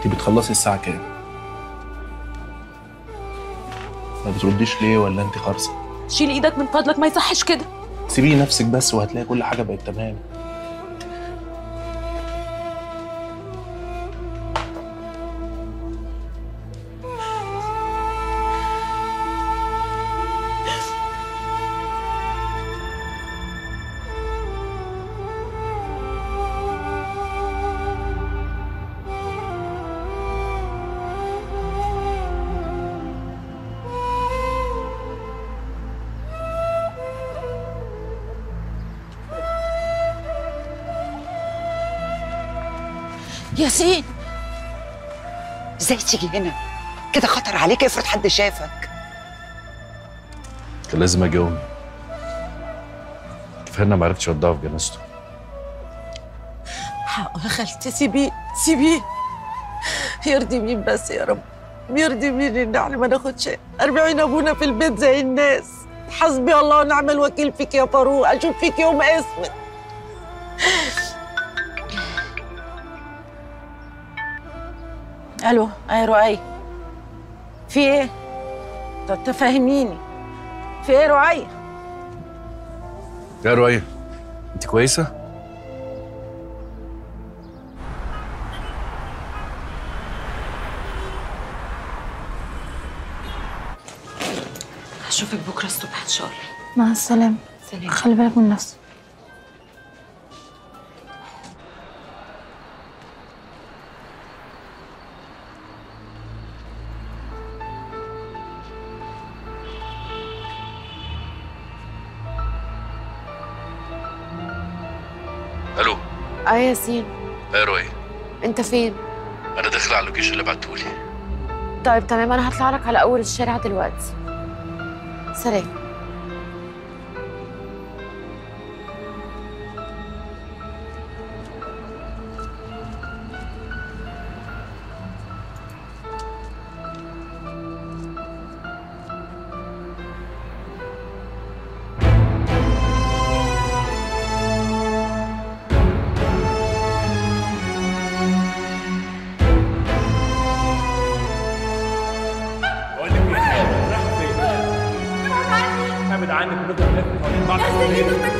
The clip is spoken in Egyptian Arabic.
انت بتخلصي الساعه كام ما بترديش ليه ولا انت خارصه شيل ايدك من فضلك ما يصحش كده سيبي نفسك بس وهتلاقي كل حاجه بقت تمام ياسين ازاي تيجي هنا كده خطر عليك افرض حد شافك كان لازم اجي امي كفايه انا ما عرفتش اودعه في جنازته حقه يا خالتي سيبيه سيبيه يرضي مين بس يا رب يرضي مين ان احنا ما ناخدش 40 ابونا في البيت زي الناس حسبي الله ونعم الوكيل فيك يا فاروق اشوف فيك يوم اسود الو اي رؤي في ايه طب تفهميني في ايه رؤي يا رؤية انت كويسه هشوفك بكره الصبح ان شاء الله مع السلامة سلام خلي بالك من نفسك الو اه ياسين يا رؤية انت فين انا داخل على اللوكيشن اللي بعتهولي طيب تمام انا هطلع لك على اول الشارع دلوقتي سلام بقول لك ايه رايح فين؟ ابعد عني ابعد عني ونفضل نلف حوالين بعض